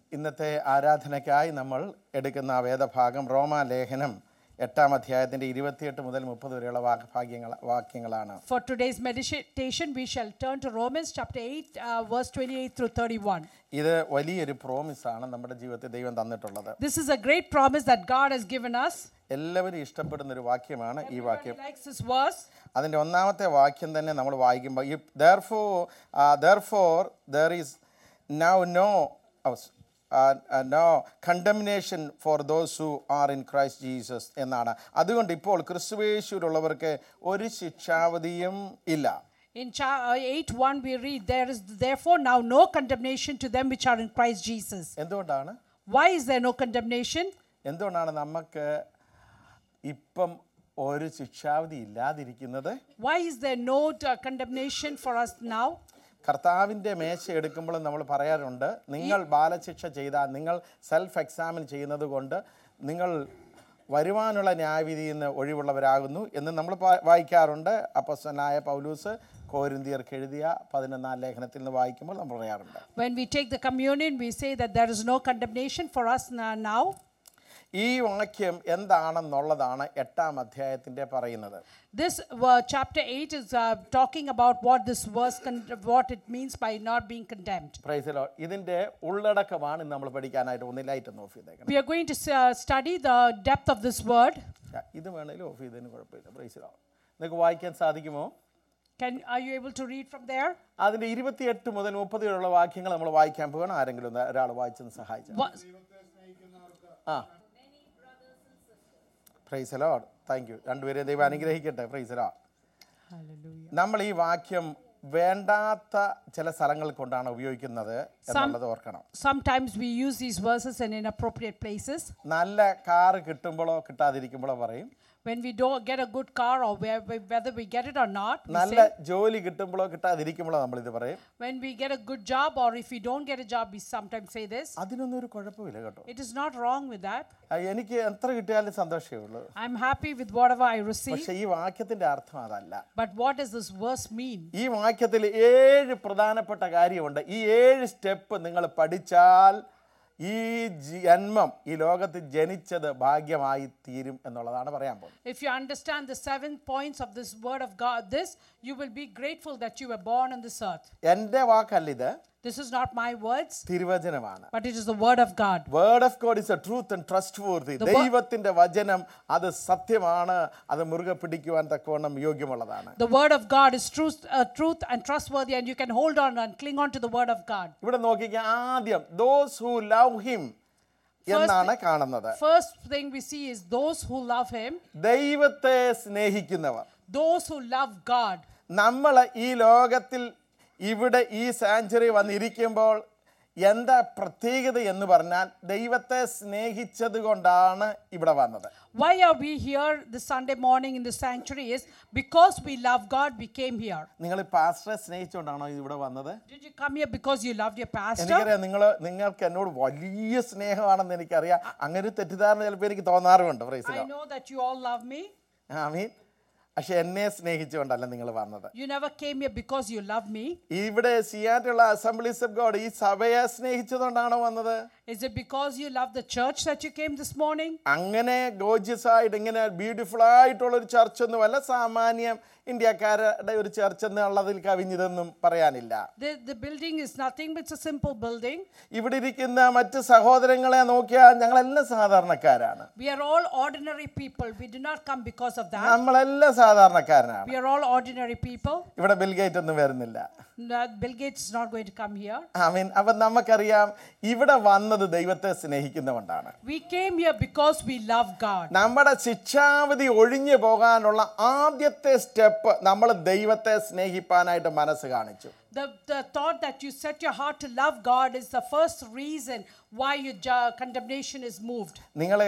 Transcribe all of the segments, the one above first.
ഇന്നത്തെ ആരാധനയ്ക്കായി നമ്മൾ എടുക്കുന്ന ആ വേദഭാഗം റോമാലേഖനം എട്ടാം അധ്യായത്തിൻ്റെ ഇരുപത്തിയെട്ട് മുതൽ മുപ്പത് വരെയുള്ള വാക്ഭാഗ്യങ്ങൾ വാക്യങ്ങളാണ് For today's meditation, we shall turn to Romans chapter 8, uh, verse 28 through 31. ഇത് വലിയൊരു പ്രോമിസാണ് നമ്മുടെ ജീവിതത്തിൽ ദൈവം തന്നിട്ടുള്ളത് This is a great promise that God has given us. എല്ലാവരും ഇഷ്ടപ്പെടുന്ന ഒരു വാക്യമാണ് ഈ വാക്യം Everybody likes this verse. അതിൻ്റെ ഒന്നാമത്തെ വാക്യം തന്നെ നമ്മൾ വായിക്കുമ്പോൾ ഈ therefore therefore there is now no no condemnation for those who are in Christ Jesus എന്നാണ് അതുകൊണ്ട് ഇപ്പോൾ ക്രിസ്തുവേശുവിലുള്ളവർക്ക് ഒരു ശിക്ഷാവധിയും ഇല്ല In cha- uh, 8 1, we read, There is therefore now no condemnation to them which are in Christ Jesus. എന്തുകൊണ്ടാണ് Why is there no condemnation? എന്തുകൊണ്ടാണ് നമുക്ക് ഇപ്പം ഒരു ശിക്ഷാവധി ഇല്ലാതിരിക്കുന്നത് Why is there no uh, condemnation for us now? കർത്താവിൻ്റെ മേശ എടുക്കുമ്പോൾ നമ്മൾ പറയാറുണ്ട് നിങ്ങൾ ബാലശിക്ഷ ചെയ്താൽ നിങ്ങൾ സെൽഫ് എക്സാമിൻ ചെയ്യുന്നത് കൊണ്ട് നിങ്ങൾ വരുവാനുള്ള ന്യായവിധിയിൽ നിന്ന് ഒഴിവുള്ളവരാകുന്നു എന്ന് നമ്മൾ പ- വായിക്കാറുണ്ട് അപ്പസ്വനായ പൗലൂസ് കോരിന്തിയർക്ക് എഴുതിയ പതിനൊന്നാം ലേഖനത്തിൽ നിന്ന് വായിക്കുമ്പോൾ നമ്മൾ പറയാറുണ്ട് When we take the communion, we say that there is no condemnation for us na- now. ഈ വാക്യം എന്താണെന്നുള്ളതാണ് എട്ടാം അധ്യായത്തിൻ്റെ പറയുന്നത് This uh, chapter 8 is uh, talking about what this verse, con- what it means by not being condemned. പ്രൈസിലോ ഇതിൻ്റെ ഉള്ളടക്കമാണ് ഇന്ന് നമ്മൾ പഠിക്കാനായിട്ട് ഒന്നിലായിട്ട് ഓഫ് ചെയ്തേക്കണം We are going to uh, study the depth of this word. ആ, ഇത് വേണേലും ഓഫ് ചെയ്തതിന് കുഴപ്പമില്ല പ്രൈസിലോ നിങ്ങൾക്ക് വായിക്കാൻ സാധിക്കുമോ Can, are you able to read from there? അതിൻ്റെ ഇരുപത്തിയെട്ട് മുതൽ മുപ്പത് വരെയുള്ള വാക്യങ്ങൾ നമ്മൾ വായിക്കാൻ പോകണം ആരെങ്കിലും ഒന്ന് ഒരാൾ വായിച്ചൊന്ന് സഹായിച്ചു What, ആ പ്രൈസ് അലോഡ് താങ്ക് യു രണ്ടുപേരെയും ദൈവം അനുഗ്രഹിക്കട്ടെ പ്രൈസ് അലോഡ് hallelujah. നമ്മൾ ഈ വാക്യം വേണ്ടാത്ത ചില സ്ഥലങ്ങൾ കൊണ്ടാണ് ഉപയോഗിക്കുന്നത് എന്നുള്ളത് ഓർക്കണം Sometimes we use these verses in inappropriate places. നല്ല കാറ് കിട്ടുമ്പോഴോ കിട്ടാതിരിക്കുമ്പോഴോ പറയും When we don't get a good car or where, whether we get it or not, we നല്ല say, ജോലി കിട്ടുമ്പോഴോ കിട്ടാതിരിക്കുമ്പോഴോ നമ്മളിത് പറയും when we get a good job or if we don't get a job, we sometimes say this. അതിനൊന്നും ഒരു കുഴപ്പമില്ല കേട്ടോ It is not wrong with that. ആ, എനിക്ക് എത്ര കിട്ടിയാലും സന്തോഷമേ ഉള്ളൂ I'm happy with whatever I receive. പക്ഷെ ഈ വാക്യത്തിന്റെ അർത്ഥം അതല്ല But what does this verse mean? ഈ വാക്യത്തിൽ ഏഴ് പ്രധാനപ്പെട്ട കാര്യമുണ്ട് ഈ ഏഴ് സ്റ്റെപ്പ് നിങ്ങൾ പഠിച്ചാൽ ഈ ജന്മം ഈ ലോകത്ത് ജനിച്ചത് ഭാഗ്യമായി തീരും എന്നുള്ളതാണ് പറയാൻ പോകുന്നത് If you understand the seven points of this word of God, this, you will be grateful that you were born on this earth. എൻ്റെ വാക്കല്ല ഇത് This is not my words, തിരുവചനമാണ് but it is the word of God. Word of God is a truth and trustworthy The wo- ദൈവത്തിന്റെ വചനം അത് സത്യമാണ് അത് മുറുകെ പിടിക്കുവാൻ തക്കവണ്ണം യോഗ്യമുള്ളതാണ് The word of God is truth, uh, truth and trustworthy, and you can hold on and cling on to the word of God. ഇവിടെ നോക്കിക്കുക ആദ്യം ദോസ് ഹു ലവ് ഹിം എന്നാണ് കാണുന്നത് First thing we see is those who love Him, ദൈവത്തെ സ്നേഹിക്കുന്നവർ those who love God. നമ്മൾ ഈ ലോകത്തിൽ ഇവിടെ ഈ സാഞ്ചുറി വന്നിരിക്കുമ്പോൾ എന്താ പ്രത്യേകത എന്ന് പറഞ്ഞാൽ ദൈവത്തെ സ്നേഹിച്ചത് കൊണ്ടാണ് ഇവിടെ വന്നത് Why are we here this Sunday morning in the sanctuary? Is because we love God, we came here. നിങ്ങൾ പാസ്റ്ററെ സ്നേഹിച്ചുകൊണ്ടാണോ ഇവിടെ വന്നത് Did you come here because you loved your pastor? എനിക്കറിയാം നിങ്ങൾ നിങ്ങൾക്ക് എന്നോട് വലിയ സ്നേഹമാണെന്ന് എനിക്കറിയാം അങ്ങനെ ഒരു തെറ്റിദ്ധാരണ ചിലപ്പോൾ എനിക്ക് തോന്നാറുമുണ്ട് I പ്രൈസിലോ know that you all love me. I mean പക്ഷെ എന്നെ സ്നേഹിച്ചുകൊണ്ടല്ല നിങ്ങൾ വന്നത് You never came here because you love me. ഇവിടെ സിയാറ്റുള്ള അസംബ്ലീസ് ഓഫ് ഗോഡ് ഈ സഭയെ സ്നേഹിച്ചതുകൊണ്ടാണോ വന്നത് Is it because you love the church that you came this morning? അങ്ങനെ gorgeous ആയിട്ട് ഇങ്ങനെ ബ്യൂട്ടിഫുൾ ആയിട്ടുള്ള ഒരു ചർച്ച് ഒന്നുമല്ല സാമാന്യം ഇന്ത്യക്കാരുടെ ഒരു ചർച്ച് എന്നുള്ളതിൽ കവിഞ്ഞിതൊന്നും പറയാനില്ല The, the building is nothing but it's a simple building. ഇവിടെ ഇരിക്കുന്ന മറ്റ് സഹോദരങ്ങളെ നോക്കിയാൽ ഞങ്ങളെല്ലാം സാധാരണക്കാരാണ് We are all ordinary people. We did not come because of that. നമ്മളെല്ലാം സാധാരണക്കാരനാണ് We are all ordinary people. ഇവിടെ ബിൽഗേറ്റ് ഒന്നും വരുന്നില്ല No, Bill Gates is not going to come here. I mean അപ്പം നമുക്കറിയാം ഇവിടെ വന്നത് ദൈവത്തെ സ്നേഹിക്കുന്നതുകൊണ്ടാണ് We came here because we love God. നമ്മുടെ ശിക്ഷാവധി ഒഴിഞ്ഞു പോകാനുള്ള ആദ്യത്തെ സ്റ്റെപ്പ് നമ്മൾ ദൈവത്തെ സ്നേഹിപ്പാനായിട്ട് മനസ്സ് കാണിച്ചു The, the thought that you set your heart to love God is the first reason why your ju- condemnation is moved. നിങ്ങൾ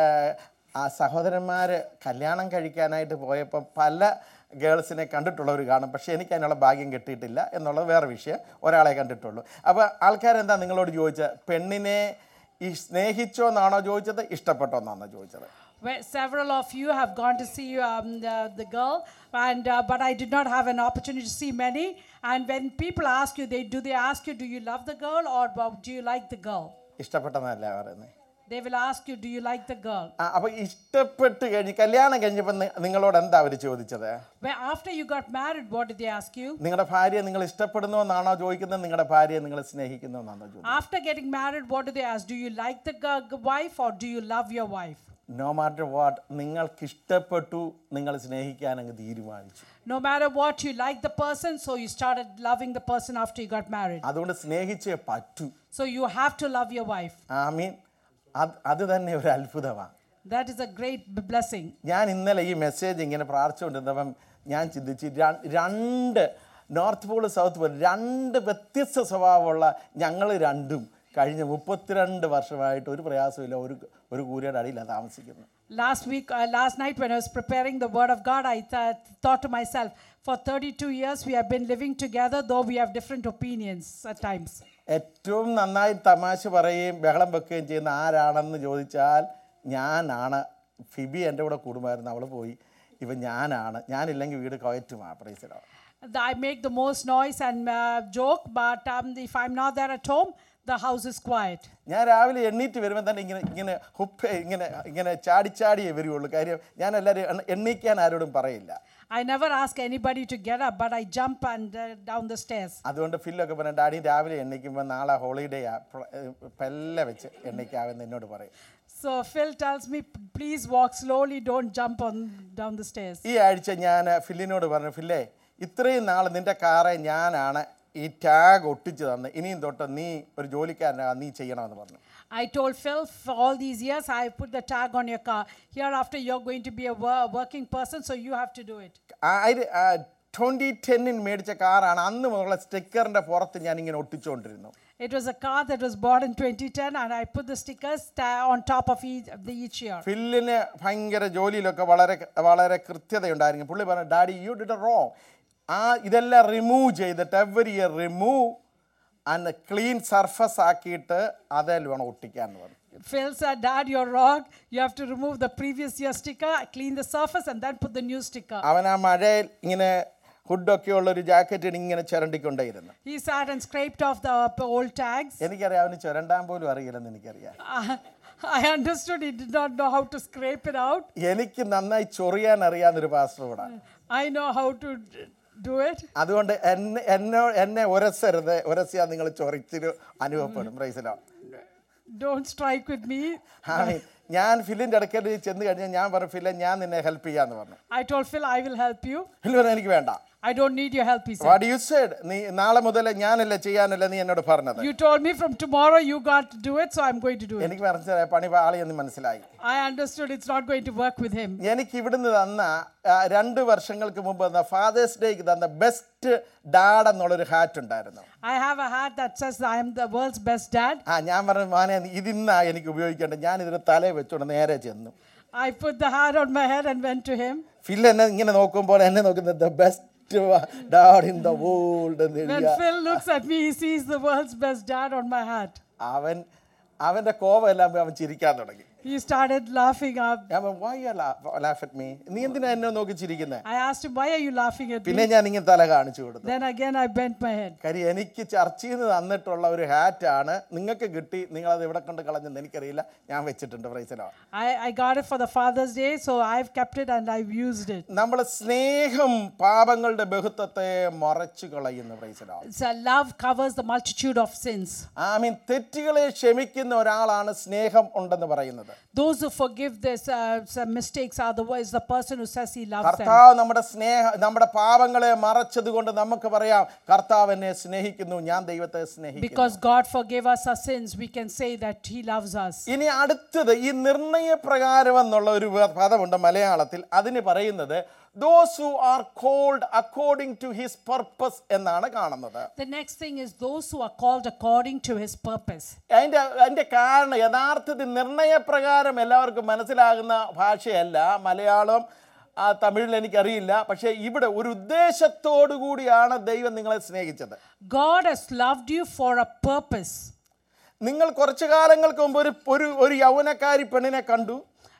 ആ സഹോദരന്മാർ കല്യാണം കഴിക്കാനായിട്ട് പോയപ്പോൾ പല ഗേൾസിനെ കണ്ടിട്ടുള്ളവർ കാണും പക്ഷേ എനിക്ക് അതിനുള്ള ഭാഗ്യം കിട്ടിയിട്ടില്ല എന്നുള്ളത് വേറെ വിഷയം ഒരാളെ കണ്ടിട്ടുള്ളൂ അപ്പോൾ ആൾക്കാരെന്താ നിങ്ങളോട് ചോദിച്ചത് പെണ്ണിനെ ഈ സ്നേഹിച്ചോ എന്നാണോ ചോദിച്ചത് ഇഷ്ടപ്പെട്ടോ എന്നാണോ ചോദിച്ചത് Where several of you have gone to see um, the, the girl, and uh, but I did not have an opportunity to see many. And when people ask you, they do they ask you, do you love the girl or uh, do you like the girl? ഇഷ്ടപ്പെട്ടെന്നല്ല പറയുന്നത് They will ask you, Do you like the girl? ആ, അപ്പൊ ഇഷ്ടപ്പെട്ട് കഴിഞ്ഞ് കല്യാണം കഴിഞ്ഞപ്പോൾ നി- നിങ്ങളോട് എന്താ അവർ ചോദിച്ചത് Well, after you got married, what did they ask you? നിങ്ങളുടെ ഭാര്യയെ നിങ്ങൾ ഇഷ്ടപ്പെടുന്നു എന്നാണോ ചോദിക്കുന്നത് നിങ്ങളുടെ ഭാര്യയെ നിങ്ങൾ സ്നേഹിക്കുന്നു എന്നാണോ ചോദിക്കുന്നത് After getting married, what do they ask? Do you like the g- g- wife or do you love your wife? No matter what നിങ്ങൾക്ക് ഇഷ്ടപ്പെട്ടു നിങ്ങൾ സ്നേഹിക്കാൻ അങ്ങ് തീരുമാനിച്ചു No matter what, you like the person, so you started loving the person after you got married. അതുകൊണ്ട് സ്നേഹിച്ചേ പറ്റൂ So you have to love your wife. I mean അത് അത് തന്നെ ഒരു അത്ഭുതമാണ് That is a great b- blessing. ഞാൻ ഇന്നലെ ഈ മെസ്സേജ് ഇങ്ങനെ പ്രാർത്ഥിച്ചുകൊണ്ടിരുന്നപ്പം ഞാൻ ചിന്തിച്ച് ര- രണ്ട് നോർത്ത് പോൾ സൗത്ത് പോൾ രണ്ട് വ്യത്യസ്ത സ്വഭാവമുള്ള ഞങ്ങൾ രണ്ടും കഴിഞ്ഞ മുപ്പത്തിരണ്ട് വർഷമായിട്ട് ഒരു പ്രയാസമില്ല ഒരു ഒരു കൂരയുടെ അടിയിലാണ് താമസിക്കുന്നത് Last week, uh, last night, when I was preparing the Word of God, I th- thought to myself, for 32 years we have been living together, though we have different opinions at times. ഏറ്റവും നന്നായി തമാശ പറയുകയും ബഹളം വെക്കുകയും ചെയ്യുന്ന ആരാണെന്ന് ചോദിച്ചാൽ ഞാനാണ് ഫിബി എൻ്റെ കൂടെ കൂടുമായിരുന്നു അവൾ പോയി ഇവൻ ഞാനാണ് ഞാനില്ലെങ്കിൽ വീട് കയറ്റുമാ പ്രൈസലോ The- I make the most noise and uh, joke, but um, if I'm not there at home, the house is quiet. ഞാൻ രാവിലെ എണ്ണീറ്റ് വരുമ്പോൾ തന്നെ ഇങ്ങനെ ഇങ്ങനെ ഹുപ്പ് ഇങ്ങനെ ഇങ്ങനെ ചാടിച്ചാടിയേ വരുള്ളൂ കാര്യം ഞാൻ എല്ലാവരും എണ്ണ- എണ്ണീക്കാൻ ആരോടും പറയില്ല I never ask anybody to get up, but I jump and uh, down the stairs. അതുകൊണ്ട് ഫില്ലൊക്കെ പറഞ്ഞു ഡാഡി രാവിലെ എണ്ണിക്കുമ്പോൾ നാളെ ഹോളിഡേ ആ പെല്ല വെച്ച് എണ്ണിക്കാവെന്ന് എന്നോട് പറയും So Phil tells me, please walk slowly, don't jump on down the stairs. ഈ ആഴ്ച ഞാൻ ഫില്ലിനോട് പറഞ്ഞു ഫില്ലേ ഇത്രയും നാൾ നിന്റെ കാറെ ഞാനാണ് ഈ ടാഗ് ഒട്ടിച്ച് തന്ന് ഇനിയും തൊട്ട് നീ ഒരു ജോലിക്കാരനാ നീ ചെയ്യണമെന്ന് പറഞ്ഞു I told Phil, for all these years, I put the tag on your car. Hereafter, you're going to be a wo- working person, so you have to do it. Twenty ടെന്നിൽ മേടിച്ച കാറാണ് അന്ന് മുതലുള്ള സ്റ്റിക്കറിൻ്റെ പുറത്ത് ഞാൻ ഇങ്ങനെ ഒട്ടിച്ചുകൊണ്ടിരുന്നു It was a car that was bought in 2010, and I put the stickers ta- on top of each, of the each year. ഫില്ലിന് ഭയങ്കര ജോലിയിലൊക്കെ വളരെ വളരെ കൃത്യതയുണ്ടായിരുന്നു പുള്ളി പറഞ്ഞു ഡാഡി യു ഡിഡ് റോങ് ആ ഇതെല്ലാം റിമൂവ് ചെയ്തിട്ട് every year remove and clean surface ആക്കിയിട്ട് അതിൽ വേണം ഒട്ടിക്കാൻ എന്ന് പറഞ്ഞു Phil said, Dad, you're wrong. You have to remove the previous year sticker, clean the surface, and then put the new sticker. അവൻ ആ മഴയിൽ ഇങ്ങനെ ഹുഡൊക്കെ ഉള്ള ഒരു ജാക്കറ്റ് ഇങ്ങനെ ചിരണ്ടിക്കൊണ്ടേയിരുന്നു He sat and scraped off the uh, old tags. എനിക്കറിയാം അവന് ചുരണ്ടാൻ പോലും അറിയില്ലെന്ന് എനിക്കറിയാം Uh, I understood he did not know how to scrape it out. എനിക്ക് നന്നായി ചൊറിയാൻ അറിയാവുന്നൊരു പാസ്റ്റർ കൂടെ I know how to d- do it. അതുകൊണ്ട് എന്നെ എന്നോ എന്നെ ഉരസരുത് ഉരസിയാൽ നിങ്ങൾ ചൊറിച്ചിട്ട് അനുഭവപ്പെടും പ്രൈസിലോ Don't strike with me. ആമീൻ. ഞാൻ ഫിലിൻ്റെ അടുക്കൽ ചെന്ന് കഴിഞ്ഞാൽ ഞാൻ പറഞ്ഞു ഫിലെ ഞാൻ നിന്നെ ഹെൽപ്പ് ചെയ്യാന്ന് പറഞ്ഞു I told Phil, I will help you. ഫിൽ പറഞ്ഞു എനിക്ക് വേണ്ട I don't need your help, he said. What you said നീ നാളെ മുതൽ ഞാനല്ല ചെയ്യാനല്ല നീ എന്നോട് പറഞ്ഞത് You told me from tomorrow you got to do it, so I'm going to do it. എനിക്ക് മനസ്സിലായി പണി പാളിയെന്ന് മനസ്സിലായി I understood it's not going to work with him. എനിക്ക് ഇവിടുന്ന് തന്ന ആ, രണ്ട് വർഷങ്ങൾക്ക് മുമ്പ് തന്ന ഫാദേഴ്സ് ഡേക്ക് തന്ന ബെസ്റ്റ് ഡാഡ് എന്നുള്ളൊരു ഹാറ്റ് ഉണ്ടായിരുന്നു I have a hat that says I am the world's best dad. ആ ഞാൻ പറഞ്ഞു മോനെ ഇതിന്നാ എനിക്ക് ഉപയോഗിക്കേണ്ടത് ഞാൻ ഇതിന് തലയിൽ വെച്ചോണ്ട് നേരെ ചെന്നു I put the hat on my head and went to him. ഫിൽ എന്നെ ഇങ്ങനെ നോക്കുമ്പോൾ എന്നെ നോക്കുന്നത് the best dad in the world എന്ന് When എഴുതിയ Phil looks at me, he sees the world's best dad on my hat. അവൻ അവൻ്റെ കോപം എല്ലാം അവൻ ചിരിക്കാൻ തുടങ്ങി He started laughing up. ഞാൻ വൈ ലാഫ് അറ്റ് മീ നീ എന്തിനാ എന്നെ നോക്കി ചിരിക്കുന്നത് I asked him, Why are you laughing at പിന്നെ me? ഞാൻ ഇങ്ങനെ തല കാണിച്ചു കൊടുത്തു Then again, I bent my head. കാര്യം എനിക്ക് ചർച്ചയിൽ നിന്ന് തന്നിട്ടുള്ള ഒരു ഹാറ്റാണ് നിങ്ങൾക്ക് കിട്ടി നിങ്ങളത് ഇവിടെ കൊണ്ട് കളഞ്ഞെന്ന് എനിക്കറിയില്ല ഞാൻ വെച്ചിട്ടുണ്ട് പ്രൈസിലോ I, I got it for the Father's Day, so I've kept it and I've used it. നമ്മൾ സ്നേഹം പാപങ്ങളുടെ ബഹുത്വത്തെ മറച്ചു കളയുന്നു പ്രൈസിലോ So love covers the multitude of sins. I mean തെറ്റുകളെ ക്ഷമിക്കുന്ന ഒരാളാണ് സ്നേഹം ഉണ്ടെന്ന് പറയുന്നത് Those who forgive this uh, some mistakes are the is the person who says he loves them. കർത്താവ് നമ്മുടെ സ്നേഹ നമ്മുടെ പാപങ്ങളെ മറച്ചത് കൊണ്ട് നമുക്ക് പറയാം കർത്താവ് എന്നെ സ്നേഹിക്കുന്നു ഞാൻ ദൈവത്തെ സ്നേഹിക്കുന്നു Because God forgave us our sins, we can say that He loves us. ഇനി അടുത്തത് ഈ നിർണയപ്രകാരം എന്നുള്ള ഒരു വ- പദമുണ്ട് മലയാളത്തിൽ അതിന് പറയുന്നത് those who are called according to his purpose എന്നാണ് കാണുന്നത് The next thing is those who are called according to His purpose. അതിൻ്റെ അതിൻ്റെ കാരണം യഥാർത്ഥത്തിൽ നിർണയപ്രകാരം എല്ലാവർക്കും മനസ്സിലാകുന്ന ഭാഷയല്ല മലയാളം ആ, തമിഴിൽ എനിക്കറിയില്ല പക്ഷേ ഇവിടെ ഒരു ഉദ്ദേശത്തോടു കൂടിയാണ് ദൈവം നിങ്ങളെ സ്നേഹിച്ചത് God has loved you for a purpose. നിങ്ങൾ കുറച്ചു കാലങ്ങൾക്ക് മുമ്പ് ഒരു ഒരു ഒരു യൗവനക്കാരി പെണ്ണിനെ കണ്ടു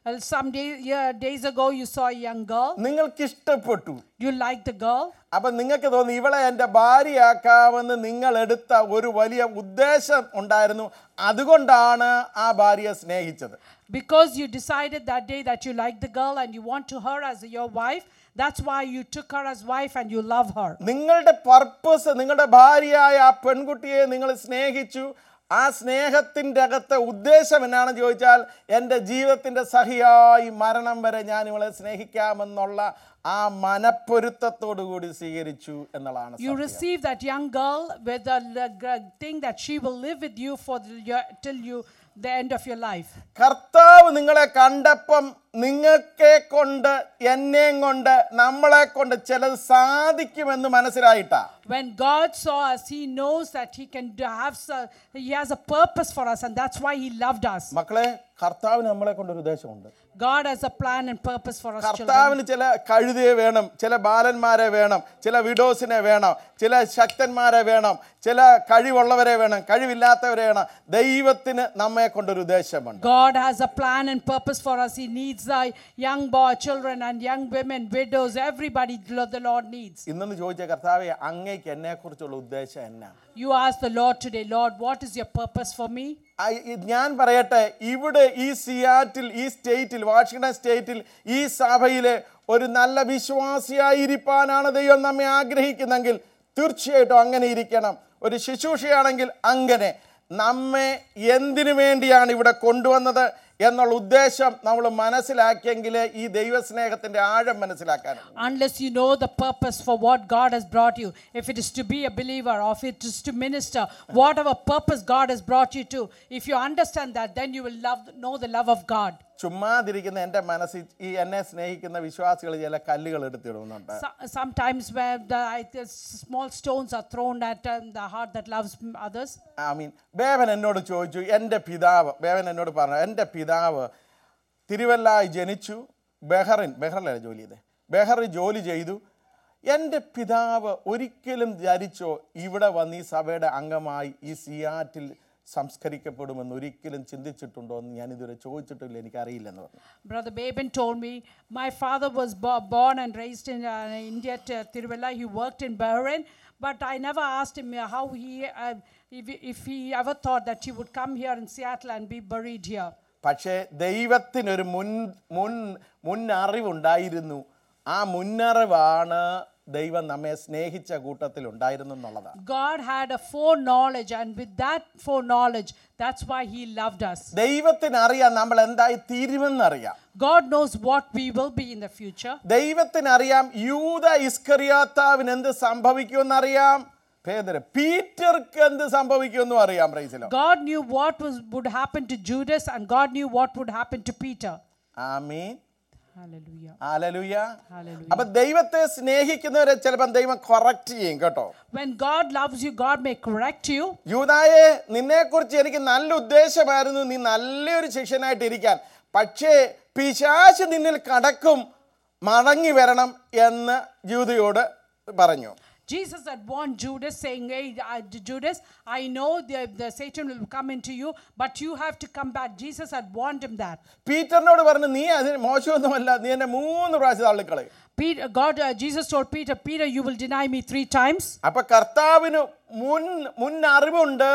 Uh, some day, yeah, days ago, you saw a young girl. നിങ്ങൾക്ക് ഇഷ്ടപ്പെട്ടു You liked the girl. അപ്പൊ നിങ്ങൾക്ക് തോന്നി ഇവളെ എൻ്റെ ഭാര്യയാക്കാമെന്ന് നിങ്ങൾ എടുത്ത ഒരു വലിയ ഉദ്ദേശം ഉണ്ടായിരുന്നു അതുകൊണ്ടാണ് ആ ഭാര്യയെ സ്നേഹിച്ചത് Because you decided that day that you like the girl and you want to her as your wife, that's why you took her as wife and you love her. നിങ്ങളുടെ പർപ്പസ് നിങ്ങളുടെ ഭാര്യയായ ആ പെൺകുട്ടിയെ നിങ്ങൾ സ്നേഹിച്ചു ആ സ്നേഹത്തിൻ്റെ അകത്തെ ഉദ്ദേശം എന്നാണെന്ന് ചോദിച്ചാൽ എൻ്റെ ജീവിതത്തിൻ്റെ സഹിയായി മരണം വരെ ഞാൻ ഇവളെ സ്നേഹിക്കാമെന്നുള്ള ആ മനപ്പൊരുത്തത്തോടു കൂടി സ്വീകരിച്ചു എന്നുള്ളതാണ് You സത്യം. receive that young girl with the l- g- thing that she will live with you for the, your, till you the end of your life. കർത്താവ് നിങ്ങളെ കണ്ടപ്പം നിങ്ങൾക്കെ കൊണ്ട് എന്നെയും കൊണ്ട് നമ്മളെ കൊണ്ട് ചിലത് സാധിക്കുമെന്ന് മനസ്സിലായിട്ടാ When God saw us, He knows that He can do- have, so- He has a purpose for us, and that's why He loved us. മക്കളെ കർത്താവിന് നമ്മളെ കൊണ്ടൊരു ഉദ്ദേശമുണ്ട് God has a plan and purpose for us, children. കർത്താവിന് ചില കഴുതയെ വേണം ചില ബാലന്മാരെ വേണം ചില വിഡോസിനെ വേണം ചില ശക്തന്മാരെ വേണം ചില കഴിവുള്ളവരെ വേണം കഴിവില്ലാത്തവരെ വേണം ദൈവത്തിന് നമ്മെ കൊണ്ടൊരു ഉദ്ദേശമുണ്ട് God has a plan and purpose for us. He needs the young boy, children, and young women, widows, everybody lo- the Lord needs. ഇന്നെന്ന് ചോദിച്ച കർത്താവെ അങ്ങേക്ക് എന്നെക്കുറിച്ചുള്ള ഉദ്ദേശം എന്നാ You ask the Lord today, Lord, what is your purpose for me? ആ, ഈ- ഞാൻ പറയട്ടെ ഇവിടെ ഈ സിയാറ്റിൽ ഈ സ്റ്റേറ്റിൽ വാഷിങ്ടൺ സ്റ്റേറ്റിൽ ഈ സഭയിലെ ഒരു നല്ല വിശ്വാസിയായിരിക്കാനാണ് ദൈവം നമ്മെ ആഗ്രഹിക്കുന്നെങ്കിൽ തീർച്ചയായിട്ടും അങ്ങനെ ഇരിക്കണം ഒരു ശുശ്രൂഷയാണെങ്കിൽ അങ്ങനെ നമ്മെ എന്തിനു വേണ്ടിയാണ് ഇവിടെ കൊണ്ടുവന്നത് എന്നുള്ള ഉദ്ദേശം നമ്മൾ മനസ്സിലാക്കിയെങ്കിൽ ഈ ദൈവസ്നേഹത്തിൻ്റെ ആഴം മനസ്സിലാക്കാനുള്ളൂ Unless you know the purpose for what God has brought you, if it is to be a believer or if it is to minister, whatever purpose God has brought you to, if you understand that, then you will love, know the love of God. ചുമ്മാതിരിക്കുന്ന എൻ്റെ മനസ്സിൽ ഈ എന്നെ സ്നേഹിക്കുന്ന വിശ്വാസികൾ ചില കല്ലുകൾ എടുത്തിടുന്നുണ്ട് So, sometimes where the, I- the small stones are thrown at um, the heart that loves others. I mean Bevan എന്നോട് ചോദിച്ചു എൻ്റെ പിതാവ് ബേവൻ എന്നോട് പറഞ്ഞു എൻ്റെ പിതാവ് തിരുവല്ലായി ജനിച്ചു ബെഹറിൻ ബെഹറിലല്ല ജോലി ചെയ്തേ ബെഹറിൽ ജോലി ചെയ്തു എൻ്റെ പിതാവ് ഒരിക്കലും ധരിച്ചോ ഇവിടെ വന്ന് ഈ സഭയുടെ അംഗമായി ഈ സിയാറ്റിൽ സംസ്കരിക്കപ്പെടുമെന്ന് ഒരിക്കലും ചിന്തിച്ചിട്ടുണ്ടോ എന്ന് ഞാൻ ഇതുവരെ ചോദിച്ചിട്ടില്ല എനിക്കറിയില്ലെന്ന് പറഞ്ഞു Brother Baben told me, my father was bo- born and raised in uh, India, T- Tiruvalla. He worked in Bahrain, but I never asked him uh, how he, uh, if, if he ever thought that he would come here in Seattle and be buried here. പക്ഷേ ദൈവത്തിനൊരു മുൻ മുൻ മുന്നറിവുണ്ടായിരുന്നു ആ മുന്നറിവാണ് ദൈവം നമ്മെ സ്നേഹിച്ച കൂട്ടത്തിൽ ഉണ്ടായിരുന്നു എന്നുള്ളതാണ് God had a foreknowledge, and with that foreknowledge, that's why He loved us. ദൈവത്തിന് അറിയാം നമ്മൾ എന്തായി തീരുമെന്നറിയാം God knows what we will be in the future. ദൈവത്തിനറിയാം യൂത ഇസ്കറിയാത്താവിന് എന്ത് സംഭവിക്കുമെന്നറിയാം പേദര് പീറ്റർക്ക് എന്ത് സംഭവിക്കുമെന്നും അറിയാം പ്രൈസിലോ God knew what was, would happen to Judas, and God knew what would happen to Peter. Amin Hallelujah. Hallelujah Hallelujah. അപ്പൊ ദൈവത്തെ സ്നേഹിക്കുന്നവരെ ചിലപ്പം ദൈവം കറക്റ്റ് ചെയ്യും കേട്ടോ When God loves you, God may correct you. യൂതായെ നിന്നെക്കുറിച്ച് എനിക്ക് നല്ല ഉദ്ദേശമായിരുന്നു നീ നല്ലൊരു ശിഷ്യനായിട്ട് ഇരിക്കാൻ പക്ഷേ പിശാശ് നിന്നിൽ കടക്കും മടങ്ങി വരണം എന്ന് യൂതയോട് പറഞ്ഞു Jesus had warned Judas, saying, Hey, uh, Judas, I know the, the Satan will come into you, but you have to come back. Jesus had warned him that. പീറ്ററിനോട് പറഞ്ഞു നീ അതിന് മോശമൊന്നുമല്ല നീ എന്നെ മൂന്ന് പ്രാവശ്യം തള്ളിക്കളയും Peter, God, uh, Jesus told Peter, Peter, you will deny me three times. അപ്പൊ കർത്താവിന് മുൻ മുൻ അറിവുണ്ട്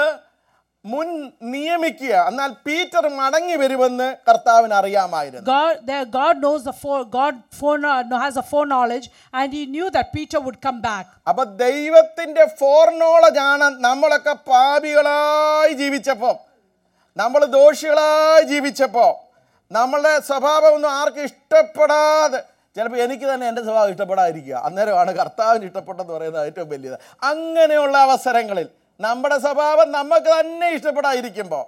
മുൻ നിയമിക്കുക എന്നാൽ പീറ്റർ മടങ്ങി വരുമെന്ന് കർത്താവിന് അറിയാമായിരുന്നു God, there, God knows the fore, God fore, has a foreknowledge, and he knew that Peter would come back. അപ്പൊ ദൈവത്തിന്റെ ഫോർനോളജ് ആണ് നമ്മളൊക്കെ പാപികളായി ജീവിച്ചപ്പോ നമ്മൾ ദോഷികളായി ജീവിച്ചപ്പോ നമ്മളുടെ സ്വഭാവമൊന്നും ആർക്കും ഇഷ്ടപ്പെടാതെ ചിലപ്പോൾ എനിക്ക് തന്നെ എൻ്റെ സ്വഭാവം ഇഷ്ടപ്പെടാതിരിക്കുക അന്നേരമാണ് കർത്താവിന് ഇഷ്ടപ്പെട്ടെന്ന് പറയുന്നത് ഏറ്റവും വലിയത് അങ്ങനെയുള്ള അവസരങ്ങളിൽ നമ്മുടെ സ്വഭാവം നമുക്ക് തന്നെ ഇഷ്ടപ്പെടാതിരിക്കുമ്പോൾ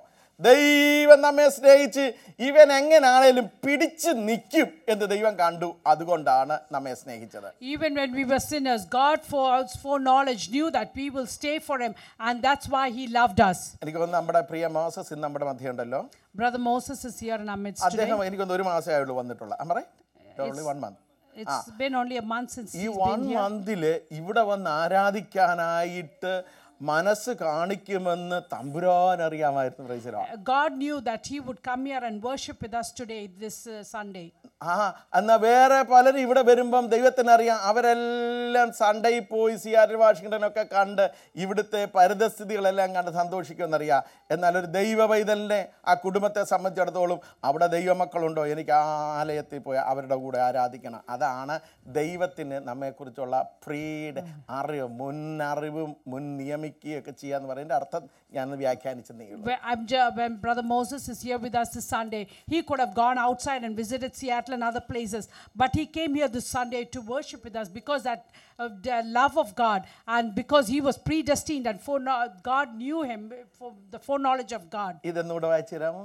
ദൈവം നമ്മെ സ്നേഹിച്ച് ഇവൻ എങ്ങനാണേലും പിടിച്ച് നിൽക്കും എന്ന് ദൈവം കണ്ടു അതുകൊണ്ടാണ് നമ്മെ സ്നേഹിച്ചത് Even when we were sinners, God for foreknowledge knew that we will stay for him, and that's why he loved us. എനിക്ക് തോന്നുന്നു നമ്മുടെ പ്രിയ മോസസ് ഇന്ന് നമ്മുടെ മധ്യ ഉണ്ടല്ലോ Brother Moses is here in our midst today. അദ്ദേഹം എനിക്കൊന്ന് ഒരു മാസമേ ആയുള്ളൂ വന്നിട്ടുള്ള അമ്മറേ only one month It's been only a month since ഈ he's വൺ been here. മന്തില് ഇവിടെ വന്ന് ആരാധിക്കാനായിട്ട് മനസ്സ് കാണിക്കുമെന്ന് തമ്പുരാൻ അറിയാമായിരുന്നു പ്രൈസലോ God knew that He would come here and worship with us today, this uh, Sunday. ആ എന്നാ വേറെ പലരും ഇവിടെ വരുമ്പം ദൈവത്തിന് അറിയാം അവരെല്ലാം സൺഡേയിൽ പോയി സിയാറ്റിൽ വാഷിങ്ടനൊക്കെ കണ്ട് ഇവിടുത്തെ പരിതസ്ഥിതികളെല്ലാം കണ്ട് സന്തോഷിക്കുമെന്നറിയാം എന്നാൽ ഒരു ദൈവ പൈതലിനെ ആ കുടുംബത്തെ സംബന്ധിച്ചിടത്തോളം അവിടെ ദൈവമക്കളുണ്ടോ എനിക്ക് ആ ആലയത്തിൽ പോയി അവരുടെ കൂടെ ആരാധിക്കണം അതാണ് ദൈവത്തിന് നമ്മെക്കുറിച്ചുള്ള ഫ്രീഡ് അറിവ് മുന്നറിവും മുൻ നിയമിക്കുകയൊക്കെ ചെയ്യാന്ന് പറയുന്നതിൻ്റെ അർത്ഥം ഞാൻ വ്യാഖ്യാനിച്ചെന്നേ ഉള്ളൂ Where I'm ju- when Brother Moses is here with us this Sunday, he could have gone outside and visited Seattle and other places, but he came here this Sunday to worship with us because that uh, the love of God and because he was predestined and for God knew him for the foreknowledge of God. ഇതെന്നൂടെ വായിച്ചു തരാമോ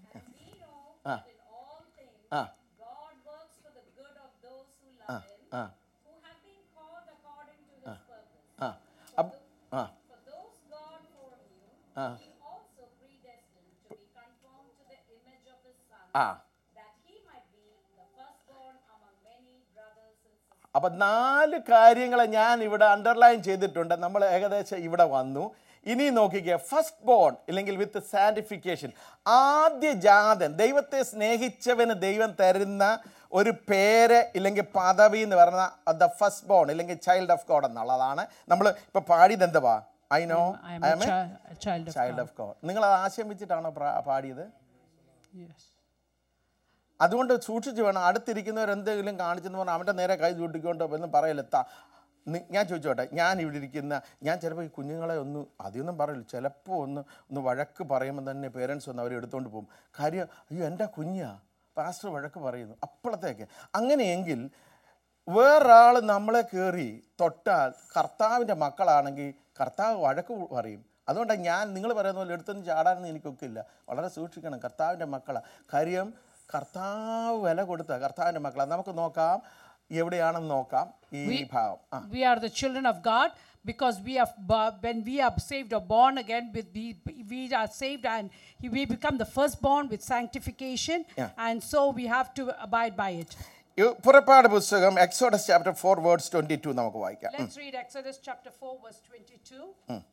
ആ ആ God works for the good of those who love Him, ആ who have been called according to His purpose. ആ up ആ For those God foreknew, ആ He also predestined to be conformed to the image of His Son, ആ that He might be the firstborn among many brothers and sisters. അപ്പം നാല് കാര്യങ്ങൾ ഞാൻ ഇവിടെ underline ചെയ്തിട്ടുണ്ട് നമ്മൾ ഏകദേശം ഇവിടെ വന്നു ഇനി നോക്കിക്കുക ഫസ്റ്റ് ബോൺ ഇല്ലെങ്കിൽ വിത്ത് സാൻറ്റിഫിക്കേഷൻ ആദ്യ ജാതൻ ദൈവത്തെ സ്നേഹിച്ചവന് ദൈവം തരുന്ന ഒരു പേര് ഇല്ലെങ്കിൽ പദവി എന്ന് പറഞ്ഞ ദ ഫസ്റ്റ് ബോൺ ഇല്ലെങ്കിൽ ചൈൽഡ് ഓഫ് ഗോഡ് എന്നുള്ളതാണ് നമ്മൾ ഇപ്പോൾ പാടിയത് എന്തുവാ I know I am I a, am a chi- a child of child God. Of God നിങ്ങൾ അത് ആശയം വെച്ചിട്ടാണോ പ്രാ- പാടിയത് Yes. അതുകൊണ്ട് സൂക്ഷിച്ച് വേണം അടുത്തിരിക്കുന്നവർ എന്തെങ്കിലും കാണിച്ചെന്ന് പറഞ്ഞാൽ അവൻ്റെ നേരെ കൈ ചൂട്ടിക്കൊണ്ട് എന്ന് പറയല്ല ത നി- ഞാൻ ചോദിച്ചോട്ടെ ഞാൻ ഇവിടെ ഇരിക്കുന്ന ഞാൻ ചിലപ്പോൾ ഈ കുഞ്ഞുങ്ങളെ ഒന്ന് അധികമൊന്നും പറയില്ല ചിലപ്പോൾ ഒന്ന് ഒന്ന് വഴക്ക് പറയുമ്പോൾ തന്നെ പേരൻസ് ഒന്ന് അവരെ എടുത്തുകൊണ്ട് പോകും കാര്യം അയ്യോ എൻ്റെ കുഞ്ഞാ പാസ്റ്റർ വഴക്ക് പറയുന്നു അപ്പോഴത്തേക്ക് അങ്ങനെയെങ്കിൽ വേറൊരാൾ നമ്മളെ കയറി തൊട്ടാൽ കർത്താവിൻ്റെ മക്കളാണെങ്കിൽ കർത്താവ് വഴക്ക് പറയും അതുകൊണ്ടാണ് ഞാൻ നിങ്ങൾ പറയുന്ന പോലെ എടുത്തൊന്നും ചാടാനൊന്നും എനിക്കൊക്കില്ല വളരെ സൂക്ഷിക്കണം കർത്താവിൻ്റെ മക്കളാണ് കാര്യം കർത്താവ് വില കൊടുത്ത കർത്താവിൻ്റെ മക്കളാണ് നമുക്ക് നോക്കാം എവിടെയാണെന്ന് നോക്കാം ഈ ഭാഗം ആ We are the children of God because we have, bo- when we are saved or born again, with we, we are saved and he- we become the firstborn with sanctification, Yeah. and so we have to abide by it. ഈ പുറപ്പാട് പുസ്തകം Exodus chapter four words twenty two നമുക്ക് വായിക്കാം Let's read Exodus chapter 4, verse 22.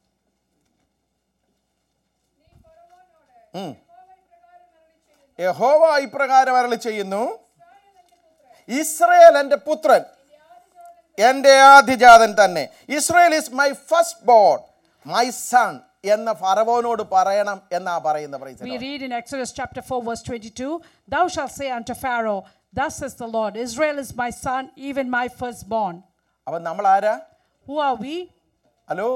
യഹോവ ഇപ്രകാരം അരളി ചെയ്യുന്നു Israel എൻ്റെ പുത്രൻ എൻ്റെ ആദിജാതൻ തന്നെ Israel is my first born my son എന്ന ഫറവോനോട് പറയണം എന്നാ പറയുന്ന We praise read in Exodus chapter 4, verse 22 Thou shalt say unto Pharaoh, Thus says the Lord, Israel is my son, even my firstborn. അപ്പം നമ്മൾ ആരാ Who are we? Hello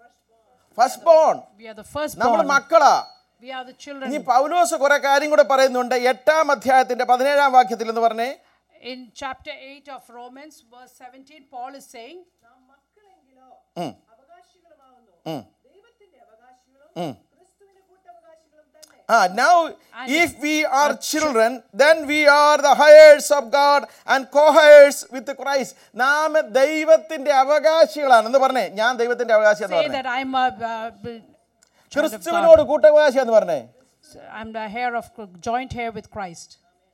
first born We are the നമ്മൾ firstborn. മക്കളാ We are the children. ഇനി പൗലോസ് കുറെ കാര്യം കൂടെ പറയുന്നുണ്ട് എട്ടാം അധ്യായത്തിന്റെ പതിനേഴാം വാക്യത്തിൽ എന്ന് പറഞ്ഞേ In chapter 8 of Romans, verse 17, Paul is saying, നാം മക്കളെങ്കിലോ അവകാശികളുമാവുന്നു ദൈവത്തിന്റെ അവകാശികളും ക്രിസ്തുവിന്റെ കൂട്ടവകാശികളും തന്നെ Ah, now, if we are children, then we are the heirs of God and co-heirs with Christ. നാം ദൈവത്തിന്റെ അവകാശികളാണ് എന്ന് പറഞ്ഞേ ഞാൻ ദൈവത്തിന്റെ അവകാശി എന്ന് say പറഞ്ഞേ that I'm a uh, b- child of God. ക്രിസ്തുവിനോട് കൂട്ടവകാശി എന്ന് പറഞ്ഞേ I'm the hair of joint hair with Christ.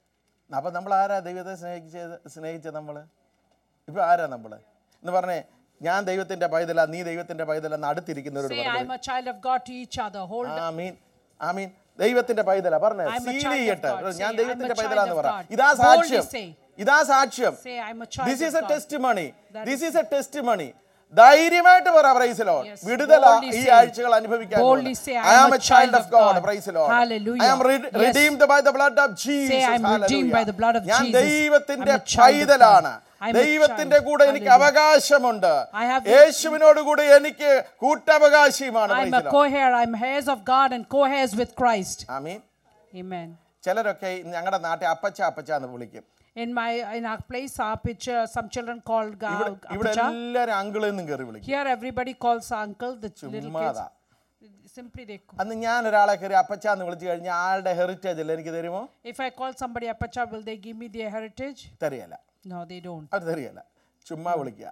അപ്പൊ നമ്മൾ ആരാ ദൈവത്തെ സ്നേഹിച്ച സ്നേഹിച്ച നമ്മള് ഇപ്പൊ ആരാ നമ്മള് എന്ന് പറഞ്ഞേ ഞാൻ ദൈവത്തിന്റെ പൈതല നീ ദൈവത്തിന്റെ പൈതല എന്ന് അടുത്തിരിക്കുന്നവരോട് Say പറഞ്ഞു I'm a child of God to each other. Hold ആമീൻ ആമീൻ ദൈവത്തിന്റെ പൈതല പറഞ്ഞേ I'm a seal child of ചെയ്യട്ടെ God. ഞാൻ Say, I'm a ദൈവത്തിന്റെ child പൈതലാന്ന് of പറ God. ഇതാ Boldly സാക്ഷ്യം say. ഇതാ സാക്ഷ്യം say I'm a child this of is a God. Testimony That this is a testimony ധൈര്യമായിട്ട് പറ പ്രൈസ് ലോഡ് Yes, വിടുതല boldly ഈ say. ആഴ്ചകൾ അനുഭവിക്കാൻ Boldly say, I I am am a a child child of of God God. Praise Lord Hallelujah. I am Yes. Redeemed by the blood of Jesus I'm redeemed by the blood of ഞാൻ Jesus. ദൈവത്തിന്റെ I'm a child of പൈതലാണ് God. I'm a ദൈവത്തിന്റെ child. കൂടെ എനിക്ക് Hallelujah. അവകാശമുണ്ട് I have the- യേശുവിനോട് കൂടെ എനിക്ക് കൂട്ടവകാശിയുമാണ് I'm praise a the Lord. co-heir. I'm heirs of God and co-heirs with Christ. Amin Amen. ചിലരൊക്കെ ഞങ്ങളുടെ നാട്ടിൽ അപ്പച്ച അപ്പച്ച എന്ന് വിളിക്കും In my in our place, our picture, some children called ഇവിടെ ga- ഇവിടെ Apacha. എല്ലാരും അങ്കിളിൽ നിന്നും കയറി വിളിക്കും Here, everybody calls uncle. The ch- little kids. ചുമ്മാതാ Simply they. call. അന്ന് ഞാൻ ഒരാളെ കയറി അപ്പച്ച എന്ന് വിളിച്ചു കഴിഞ്ഞാൽ ആളുടെ ഹെറിറ്റേജ് അല്ലേ എനിക്ക് തരുമോ If I call somebody Apacha, will they give me their heritage? തരികയല്ല No, they don't. അവർ തരികയല്ല ചുമ്മാ വിളിക്കുക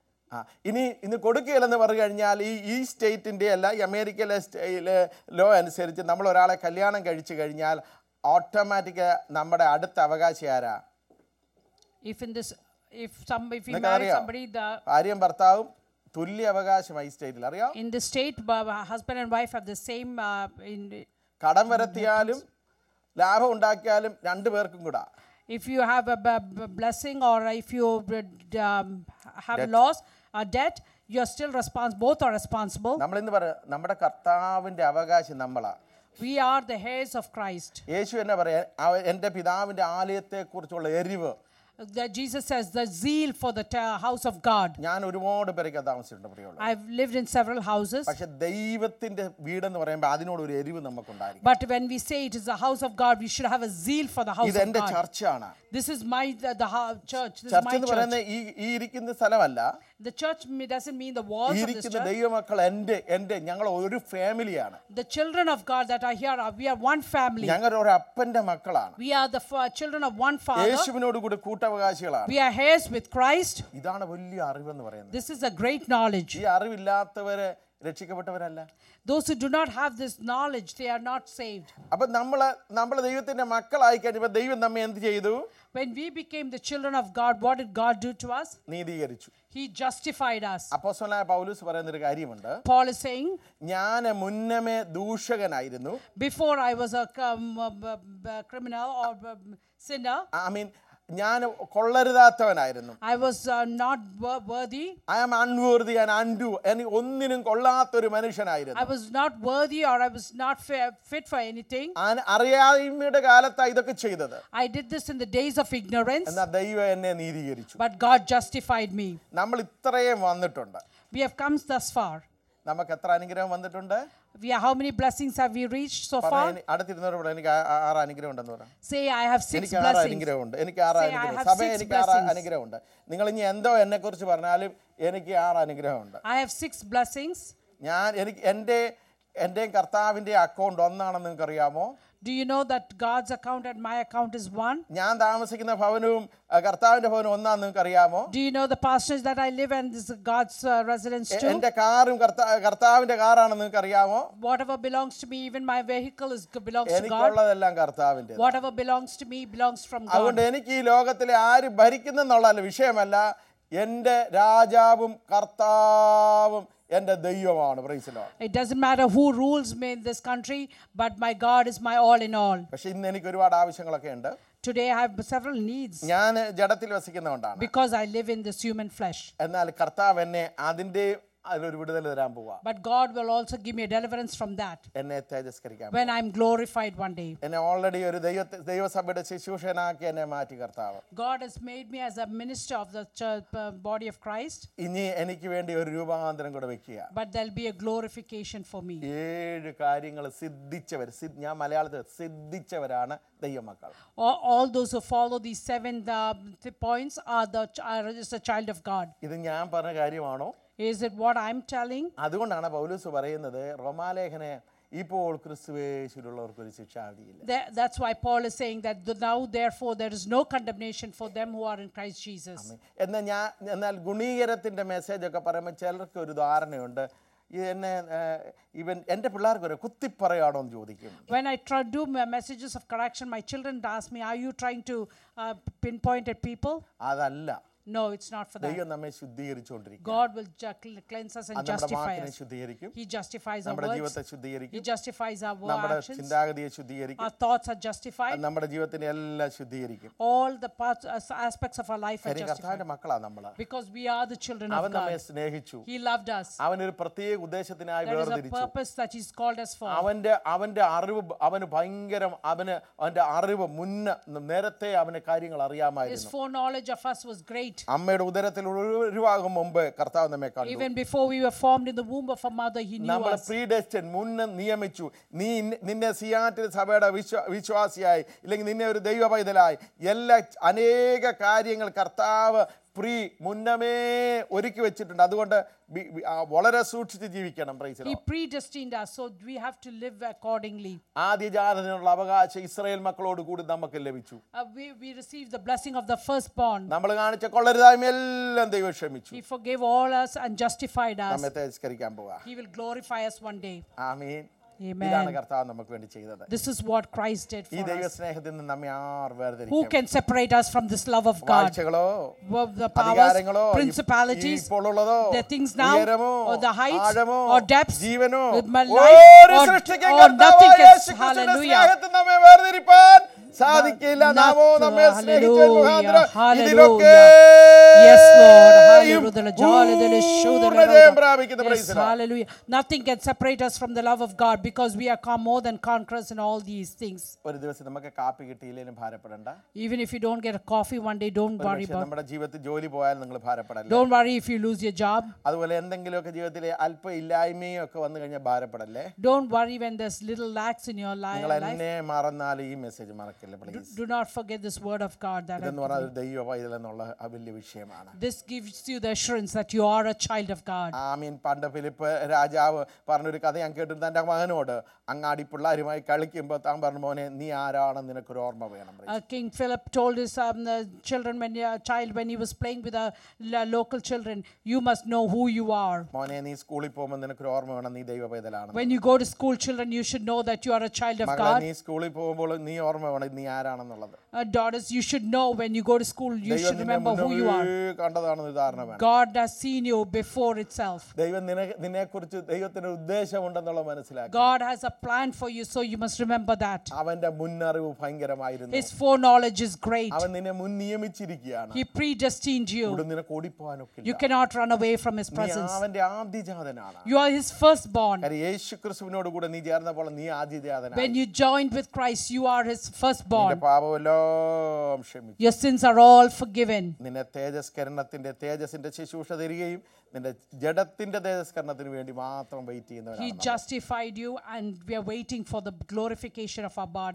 ആ ഇനി ഇന്ന് കൊടുക്കുകയില്ലെന്ന് പറഞ്ഞു കഴിഞ്ഞാൽ ഈ ഈ സ്റ്റേറ്റിൻ്റെ അല്ല ഈ അമേരിക്കയിലെ സ്റ്റേയിലെ ലോ അനുസരിച്ച് നമ്മൾ ഒരാളെ കല്യാണം കഴിച്ചു കഴിഞ്ഞാൽ ഓട്ടോമാറ്റിക് നമ്മുടെ അടുത്ത അവകാശി ആരാ If in this, if some, if we നിനക്ക് marry അറിയാം. somebody, the ഭാര്യയും ഭർത്താവും തുല്യ അവകാശമായി സ്റ്റേറ്റിൽ അറിയാം In the state, bu- husband and wife have the same. Uh, in കടം വരത്തിയാലും ലാഭം ഉണ്ടാക്കിയാലും രണ്ടു പേർക്കും കൂടാ if you have a b- b- blessing or if you uh, um, have loss or debt, you're still responsible. Both are responsible. നമ്മളിന്ന് പറ നമ്മുടെ കർത്താവിൻ്റെ അവകാശം നമ്മളാ We are the heirs of Christ. യേശു എന്നെ പറയാ അവ- എൻ്റെ പിതാവിൻ്റെ ആലയത്തെക്കുറിച്ചുള്ള എരിവ് That Jesus says the zeal for the ta- house of God. ഞാൻ ഒരുപാട് പേരൊക്കെ താമസിച്ചിട്ടുണ്ട് പ്രിയമുള്ള I've lived in several houses. പക്ഷെ ദൈവത്തിന്റെ വീടെന്ന് പറയുമ്പോൾ അതിനോട് ഒരു എരിവ് നമുക്കുണ്ടായിരിക്കും But when we say it is the house of God, we should have a zeal for the house ഇത് of എൻ്റെ God. ചർച്ചാണ് This is my the, the ho- church. This is church my എന്ന് church. പറയുന്നത് ഈ ഈ ഇരിക്കുന്ന സ്ഥലമല്ല The church me- doesn't mean the walls ഈ of this ഇരിക്കുന്ന church. ദൈവമക്കൾ എൻ്റെ എൻ്റെ ഞങ്ങൾ ഒരു ഫാമിലിയാണ് The children of God that are here, are, we are one family. ഞങ്ങൾ ഒരു അപ്പന്റെ മക്കളാണ് We are the fa- children of one Father. യേശുവിനോട് കൂടി കൂട്ടവകാശികളാണ് We are heirs with Christ. ഇതാണ് വലിയ അറിവെന്ന് പറയുന്നത് This is a great knowledge. ഈ അറിവില്ലാത്തവര് രക്ഷിക്കപ്പെട്ടവരല്ല Those who do not have this knowledge, they are not saved. അപ്പൊ നമ്മള് നമ്മൾ ദൈവത്തിന്റെ മക്കളായി കഴിഞ്ഞപ്പോ ദൈവം നമ്മെ എന്ത് ചെയ്തു When we became the children of God, what did God do to us? നീതീകരിച്ചു He justified us. അപ്പോസ്തലനായ പൗലൂസ് പറയുന്ന ഒരു കാര്യമുണ്ട് Paul is saying, ഞാൻ മുന്നമേ ദൂഷകനായിരുന്നു Before I was a um, uh, b- b- criminal or um, sinner, I mean ഞാൻ കൊള്ളരുതാത്തവനായിരുന്നു I was uh, not wor- worthy. I am unworthy and undo എനിക്ക് ഒന്നിനും കൊള്ളാത്തൊരു I മനുഷ്യനായിരുന്നു was not worthy or I was not fa- fit for anything. ഞാൻ അറിയായ്മയുടെ കാലത്താണ് ഇതൊക്കെ ചെയ്തത് I did this in the days of ignorance, എന്നാൽ ദൈവം എന്നെ നീതീകരിച്ചു but God justified me. നമ്മൾ ഇത്രയും വന്നിട്ടുണ്ട് We have come thus far. നമുക്ക് എത്ര അനുഗ്രഹം വന്നിട്ടുണ്ട് We are, how many blessings have we reached so പറഞ്ഞ far? എനി- അടുത്തിരുന്നവരോട് എനിക്ക് ആ- ആ- ആറ് അനുഗ്രഹം ഉണ്ടെന്ന് പറയാം Say, I have six എനിക്ക് ആറ് blessings. അനുഗ്രഹമുണ്ട് എനിക്ക് ആറ് Say, I അനുഗ്രഹം have സഭ six എനിക്ക് ആറ് blessings. അനുഗ്രഹമുണ്ട് നിങ്ങൾ ഇനി എന്തോ എന്നെ കുറിച്ച് പറഞ്ഞാലും എനിക്ക് ആറ് അനുഗ്രഹമുണ്ട് I have six blessings. ഞാൻ എനിക്ക് എൻ്റെ എൻ്റെയും കർത്താവിൻ്റെ അക്കൗണ്ട് ഒന്നാണെന്ന് നിങ്ങൾക്ക് അറിയാമോ Do you know that God's account and my account is one? ഞാൻ താമസിക്കുന്ന ഭവനവും ആ, കർത്താവിൻ്റെ ഭവനവും ഒന്നാണെന്ന് നിങ്ങൾക്ക് അറിയാമോ Do you know the pastors that I live and this is God's uh, residence എ- too? എൻ്റെ കാറും കർത്താ കർത്താവിൻ്റെ കാറാണെന്ന് നിങ്ങൾക്ക് അറിയാമോ Whatever belongs to me, even my vehicle is belongs to God. എനിക്കുള്ളതെല്ലാം കർത്താവിൻ്റെ Whatever belongs to me belongs from God. അതുകൊണ്ട് എനിക്ക് ഈ ലോകത്തിലെ ആര് ഭരിക്കുന്നെന്നുള്ള വിഷയമല്ല എൻ്റെ രാജാവും കർത്താവും എൻ്റെ ദൈവമാണ് പ്രൈസിലോ It doesn't matter who rules me in this country, but my God is my all in all. പക്ഷെ ഇന്ന് എനിക്ക് ഒരുപാട് ആവശ്യങ്ങളൊക്കെ ഉണ്ട് Today I have several needs ഞാൻ ജഡത്തിൽ വസിക്കുന്നതുകൊണ്ടാണ് because I live in this human flesh. എന്നാൽ കർത്താവ് എന്നെ അതിൻ്റെ അതിലൊരു വിടുതൽ തരാൻ പോവാ But God will also give me a deliverance from that എന്നെ തേജസ്കരിക്കാൻ when I'm glorified one day. എന്നെ ഓൾറെഡി ഒരു ദൈവ ദൈവസഭയുടെ ശുശ്രൂഷനാക്കി എന്നെ മാറ്റി കർത്താവ് God has made me as a minister of the church, uh, body of Christ, ഇനി എനിക്ക് വേണ്ടി ഒരു രൂപാന്തരം കൂടെ വെക്കുക but there'll be a glorification for me. ഏഴ് കാര്യങ്ങൾ സിദ്ധിച്ചവർ സിദ്- ഞാൻ മലയാളത്തിൽ സിദ്ധിച്ചവരാണ് ദൈവമക്കൾ All, all those who follow these seven uh, th- points are the ch- are is a child of God. ഇത് ഞാൻ പറഞ്ഞ കാര്യമാണോ Is it what I'm telling? അതുകൊണ്ടാണ് പൗലൂസ് പറയുന്നത് റോമാലേഖന ഇപ്പോൾ ക്രിസ്തുവേശുള്ളവർക്ക് ഒരു ശിക്ഷാവിധിയില്ല Tha- that's why Paul is saying that the, now, therefore, there is no condemnation for them who are in Christ Jesus. എന്നാൽ ഞാൻ എന്നാൽ ഗുണീകരത്തിൻ്റെ മെസ്സേജൊക്കെ പറയുമ്പോൾ ചിലർക്ക് ഒരു ധാരണയുണ്ട് ഇത് എന്നെ ഏഹ്, ഇവൻ എൻ്റെ പിള്ളേർക്ക് ഒരു കുത്തിപ്പറയാണോ എന്ന് ചോദിക്കും When I try to do my messages of correction, my children ask me, Are you trying to uh, pinpoint at people? അതല്ല No, it's not for that. ദൈവം നമ്മെ ശുദ്ധീകരിച്ചുകൊണ്ടിരിക്കും God will ju- cl- cleanse us and അത് നമ്മുടെ justify വാക്കിനെ us. ശുദ്ധീകരിക്കും He justifies our നമ്മുടെ words, ജീവിതത്തെ He ശുദ്ധീകരിക്കും justifies our wo- നമ്മുടെ actions, ചിന്താഗതിയെ ശുദ്ധീകരിക്കും our thoughts are justified, അത് നമ്മുടെ ജീവിതത്തിനെ എല്ലാം ശുദ്ധീകരിക്കും all the parts, as- aspects of our life are കാര്യം justified. കർത്താവിന്റെ മക്കളാണ് നമ്മൾ Because we are the children അവൻ of നമ്മെ God. സ്നേഹിച്ചു He loved us. അവനൊരു പ്രത്യേക ഉദ്ദേശത്തിനായി There is a വേർതിരിച്ചു purpose that He's called us for. അവന്റെ അവന്റെ അറിവ് ബ- അവന് ഭയങ്കരം അവന് അവന്റെ അറിവ് മുന്ന നേരത്തെ അവന് കാര്യങ്ങൾ His അറിയാമായിരുന്നു foreknowledge of us was great. അമ്മയുടെ ഉദരത്തിൽ ഉരുവാകും മുമ്പ് കർത്താവ് നമ്മെ കണ്ടു Even before we were formed in the womb of our mother, He knew നമ്മൾ us. പ്രീ ഡെസ്റ്റൻ മുന്നേ നിയമിച്ചു നീ ഇന്ന- നിന്നെ സിയാറ്റിൽ സഭയുടെ വിശ്വ വിശ്വാസിയായി ഇല്ലെങ്കിൽ നിന്നെ ഒരു ദൈവ പൈതലായി എല്ലാ അനേക കാര്യങ്ങൾ കർത്താവ് പ്രീ മുന്നമേ ഒരുക്കി വെച്ചിട്ടുണ്ട് അതുകൊണ്ട് ബി- ബി- ആ, വളരെ സൂക്ഷിച്ച് ജീവിക്കണം പ്രൈസിലോ He predestined us, so we have to live accordingly. ആദ്യജാതനുള്ള അവകാശം ഇസ്രായേൽ മക്കളോട് കൂടി നമുക്ക് ലഭിച്ചു Uh, we, we received the blessing of the firstborn. നമ്മൾ കാണിച്ച കൊള്ളരുതായ്മ എല്ലാം ദൈവം ക്ഷമിച്ചു He forgave all us and justified us. നമ്മെ തേജസ്കരിക്കാൻ പോവാ He will glorify us one day. Amin Amen. ഇതാണ് കർത്താവ് നമുക്ക് വേണ്ടി ചെയ്തത് This is what Christ did ഈ for us. ദൈവസ്നേഹത്തിൽ നിന്ന് നമ്മെ ആർ Who വേർതിരിക്കും can separate us from this love of God? വാഴ്ചകളോ Well, the അധികാരങ്ങളോ powers, ഈ- principalities, ഇപ്പോൾ ഉള്ളതോ the things now, ഉയരമോ or the heights, ആഴമോ or depths, ജീവനോ with my life, ഒരു or- സൃഷ്ടിക്കും or nothing കർത്താവായ can- യേശുക്രിസ്തുവിന്റെ hallelujah. സ്നേഹത്തിൽ നമ്മെ വേർതിരിപ്പാൻ സാധിക്കില്ല നാമോ Not- നമ്മെ സ്നേഹിച്ച hallelujah, മുഖാന്തരം hallelujah. ഇതിലൊക്കെ Yes, Lord. Hallelujah. Hallelujah. Show the പൂർണ്ണ ജയം പ്രാപിക്കുന്ന Yes, praise the Lord. hallelujah. Nothing can separate us from the love of God because we are con- more than conquerors in all these things. ഒരു ദിവസം നമുക്ക് കാപ്പി കിട്ടിയില്ലെങ്കിലും ഭാരപ്പെടണ്ട Even if you don't get a coffee one day, don't worry പക്ഷേ about. നമ്മുടെ ജീവിതത്തിൽ ജോലി പോയാൽ നിങ്ങൾ ഭാരപ്പെടല്ലേ Don't worry if you lose your job. അതുപോലെ എന്തെങ്കിലുമൊക്കെ ജീവിതത്തിൽ അല്പ ഇല്ലായ്മയും ഒക്കെ വന്നു കഴിഞ്ഞാൽ ഭാരപ്പെടല്ലേ Don't worry when there's little lacks in your li- നിങ്ങൾ life. എന്നെ മറന്നാൽ ഈ മെസ്സേജ് മറക്കില്ല please Do not forget this word of God that ഇതെന്ന് പറഞ്ഞാൽ ഒരു ദൈവ പൈതൽ എന്നുള്ള ആ വലിയ വിഷയമാണ് this gives you the assurance that you are a child of God. ആമീൻ പണ്ട് ഫിലിപ്പ് രാജാവ് പറഞ്ഞൊരു കഥ ഞാൻ കേട്ടു തൻ്റെ മകനോട് അങ്ങാടി പിള്ളേരുമായി കളിക്കുമ്പോൾ താൻ പറഞ്ഞു മോനെ നീ ആരാണെന്ന് നിനക്കൊരു ഓർമ്മ വേണം Uh, King Philip told his um, the children when a child when he was playing with the lo- local children, you must know who you are. മോനെ നീ സ്കൂളിൽ പോകുമ്പോൾ നിനക്കൊരു ഓർമ്മ വേണം നീ ദൈവ പൈതലാണ് When you go to school, children, you should know that you are a child of മകളെ God. നീ സ്കൂളിൽ പോകുമ്പോൾ നീ ഓർമ്മ വേണം നീ ആരാണെന്നുള്ളത് Uh, daughters, you should know when you go to school, you ദൈവം should നിന്നെ remember who you are. മുന്നേ കണ്ടതാണെന്ന് ധാരണ വേണം God has seen you before itself. ദൈവം നിന്നെ നിന്നെക്കുറിച്ച് ദൈവത്തിന് ഉദ്ദേശമുണ്ടെന്നുള്ള മനസ്സിലാക്കി God has a plan for you, so you must remember that. അവന്റെ മുന്നറിവ് ഭയങ്കരമായിരുന്നു His foreknowledge is great. അവൻ നിന്നെ മുൻ നിയമിച്ചിരിക്കുകയാണ് He predestined you. ഇവിടെ നിനക്ക് ഓടിപ്പോകാനൊക്കെ You cannot run away from His നീ presence. അവന്റെ ആദ്യജാതനാണ് You are His firstborn. കാര്യം യേശു ക്രിസ്തുവിനോട് കൂടെ നീ ചേർന്നപ്പോൾ നീ ആദ്യജാതനാണ് When you joined with Christ, you are His നിന്റെ firstborn. പാപമെല്ലാം ക്ഷമിച്ചു Your sins are all forgiven. നിന്നെ തേജസ്കരണത്തിന്റെ തേജസിന്റെ ശുശ്രൂഷ തരികയും നിന്റെ ജഡത്തിന്റെ തേജസ്കരണത്തിന് വേണ്ടി മാത്രം വെയിറ്റ് He ചെയ്യുന്നവരാണ് justified you, and we are waiting for the glorification of our body.